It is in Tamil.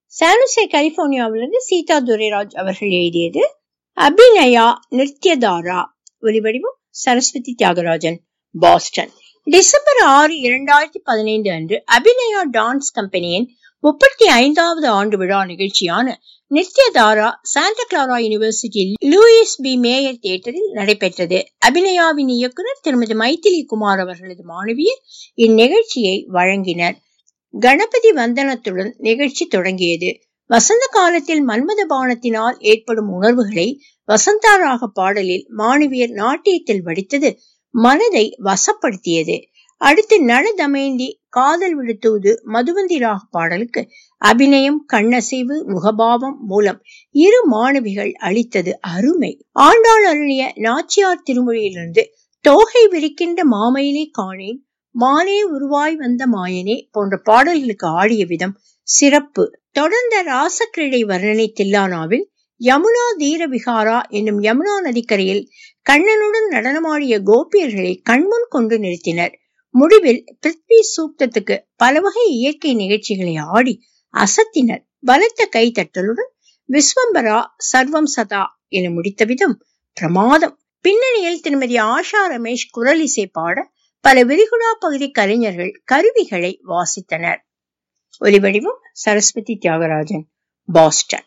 சானுசே கலிபோர்னியாவிலிருந்து சீதா துரைராஜ் அவர்கள் எழுதியது அபிநயா நித்யதாரா ஒலிவடிவம் சரஸ்வதி தியாகராஜன் பாஸ்டன் டிசம்பர் ஆறு இரண்டாயிரத்தி பதினைந்து அன்று அபிநயா டான்ஸ் கம்பெனியின் முப்பத்தி ஐந்தாவது ஆண்டு விழா நிகழ்ச்சியான Nithyadhara Santa Clara University Louis B Mayer தியேட்டரில் நடைபெற்றது அபிநயாவின் இயக்குனர் திருமதி மைத்திலி குமார் அவர்களது மாணவியர் இந்நிகழ்ச்சியை வழங்கினர் கணபதி வந்தனத்துடன் நிகழ்ச்சி தொடங்கியது வசந்த காலத்தில் மன்மத பானத்தினால் ஏற்படும் உணர்வுகளை வசந்தாராக பாடலில் மாணவியர் நாட்டியத்தில் வடித்தது மனதை வசப்படுத்தியது அடுத்து நட தமயந்தி காதல் விடுத்துவது மதுவந்தி ராக பாடலுக்கு அபிநயம் கண்ணசைவு முகபாவம் மூலம் இரு மாணவிகள் அளித்தது அருமை ஆண்டாள் அருளிய நாச்சியார் திருமொழியிலிருந்து தோகை விரிக்கின்ற மாமயிலே காணேன் மானே உருவாய் வந்த மாயனே போன்ற பாடல்களுக்கு ஆடிய விதம் சிறப்பு தொடர்ந்த ராசக்கிரீடை வர்ணனை தில்லானாவில் யமுனா தீர விகாரா என்னும் யமுனா நதிக்கரையில் கண்ணனுடன் நடனமாடிய கோபியர்களை கண்முன் கொண்டு நிறுத்தினர் முடிவில் பிருத்வி சூக்தத்துக்கு பல வகை இயற்கை நிகழ்ச்சிகளை ஆடி அசத்தினர் பலத்த கைத்தட்டலுடன் விஸ்வம்பரா சர்வம் சதா என முடித்த விதம் பிரமாதம் பின்னணியில் திருமதி ஆஷா ரமேஷ் குரல் இசை பாட பல விரிகுடா பகுதி கலைஞர்கள் கருவிகளை வாசித்தனர் ஒலிவடிவம் சரஸ்வதி தியாகராஜன் பாஸ்டன்